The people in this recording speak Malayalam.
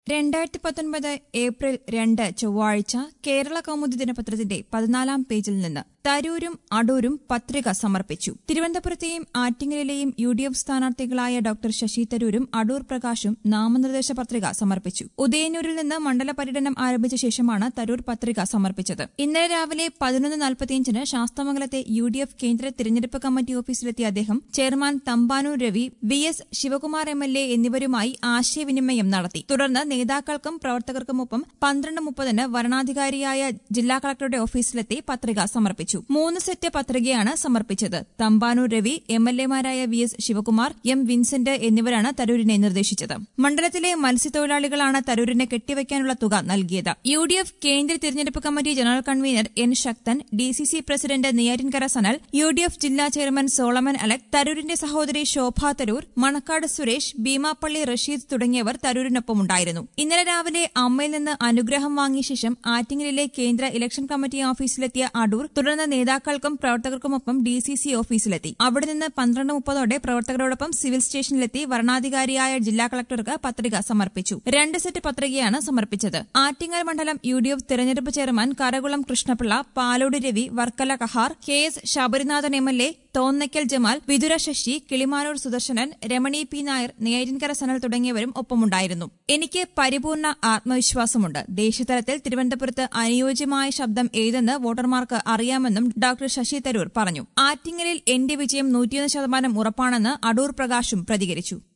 രണ്ടായിരത്തി പത്തൊൻപത് ഏപ്രിൽ രണ്ട് ചൊവ്വാഴ്ച കേരള കൗമുദി ദിനപത്രത്തിന്റെ പതിനാലാം പേജിൽ നിന്ന് തരൂരും അടൂരും പത്രിക സമർപ്പിച്ചു തിരുവനന്തപുരത്തെയും ആറ്റിങ്ങലിലെയും യു ഡി എഫ് സ്ഥാനാർത്ഥികളായ ഡോക്ടർ ശശി തരൂരും അടൂർ പ്രകാശും നാമനിർദ്ദേശ പത്രിക സമർപ്പിച്ചു ഉദയന്നൂരിൽ നിന്ന് മണ്ഡല പര്യടനം ആരംഭിച്ച ശേഷമാണ് തരൂർ പത്രിക സമർപ്പിച്ചത് ഇന്നലെ രാവിലെ പതിനൊന്ന് നാൽപ്പത്തിയഞ്ചിന് ശാസ്തമംഗലത്തെ യു ഡി എഫ് കേന്ദ്ര തിരഞ്ഞെടുപ്പ് കമ്മിറ്റി ഓഫീസിലെത്തിയ അദ്ദേഹം chairman Thampanoor Ravi V S Sivakumar M L A എന്നിവരുമായി ആശയവിനിമയം നടത്തി തുടർന്ന് നേതാക്കൾക്കും പ്രവർത്തകർക്കുമൊപ്പം പന്ത്രണ്ട് മുപ്പതിന് വരണാധികാരിയായ ജില്ലാ കളക്ടറുടെ ഓഫീസിലെത്തി പത്രിക സമർപ്പിച്ചു മൂന്ന് സെറ്റ് പത്രികയാണ് സമർപ്പിച്ചത് തമ്പാനൂർ രവി എം എൽ എമാരായ V S Sivakumar M Vincent എന്നിവരാണ് തരൂരിനെ നിർദ്ദേശിച്ചത് മണ്ഡലത്തിലെ മത്സ്യത്തൊഴിലാളികളാണ് തരൂരിന് കെട്ടിവയ്ക്കാനുള്ള തുക നൽകിയത് യു ഡി എഫ് കേന്ദ്ര തിരഞ്ഞെടുപ്പ് committee general convener N Sakthan D C C president Neyyattinkara Sanal U D F ജില്ലാ ചെയർമാൻ സോളമൻ അലക് തരൂരിന്റെ സഹോദരി ശോഭ തരൂർ മണക്കാട് സുരേഷ് ഭീമാപ്പള്ളി റഷീദ് തുടങ്ങിയവർ തരൂരിനൊപ്പമുണ്ടായിരുന്നു ഇന്നലെ രാവിലെ അമ്മയിൽ നിന്ന് അനുഗ്രഹം വാങ്ങിയ ശേഷം ആറ്റിങ്ങലിലെ കേന്ദ്ര ഇലക്ഷൻ കമ്മിറ്റി ഓഫീസിലെത്തിയ അടൂർ തുടർന്ന് നേതാക്കൾക്കും പ്രവർത്തകർക്കുമൊപ്പം ഡി സി സി ഓഫീസിലെത്തി അവിടെ നിന്ന് പന്ത്രണ്ട് മുപ്പതോടെ പ്രവർത്തകരോടൊപ്പം സിവിൽ സ്റ്റേഷനിലെത്തി വരണാധികാരിയായ ജില്ലാ കളക്ടർക്ക് പത്രിക സമർപ്പിച്ചു രണ്ട് സെറ്റ് പത്രികയാണ് സമർപ്പിച്ചത് ആറ്റിങ്ങൽ മണ്ഡലം യു ഡി എഫ് തെരഞ്ഞെടുപ്പ് chairman Karakulam Krishnapillai Palode Ravi Varkala Kahar K S Sabarinathan M L A Thonnakkal Jamal Vithura Shashi Kilimanoor Sudarshanan Ramani P Nair Neyyattinkara Sanal തുടങ്ങിയവരും ഒപ്പമുണ്ടായിരുന്നു എനിക്ക് പരിപൂർണ ആത്മവിശ്വാസമുണ്ട് ദേശീയതലത്തിൽ തിരുവനന്തപുരത്ത് അനുയോജ്യമായ ശബ്ദം ഏതെന്ന് വോട്ടർമാർക്ക് അറിയാമെന്നും ഡോക്ടർ ശശി തരൂർ പറഞ്ഞു ആറ്റിങ്ങലിൽ എന്റെ വിജയം നൂറ്റിയൊന്ന് ശതമാനം ഉറപ്പാണെന്ന് അടൂർ പ്രകാശും പ്രതികരിച്ചു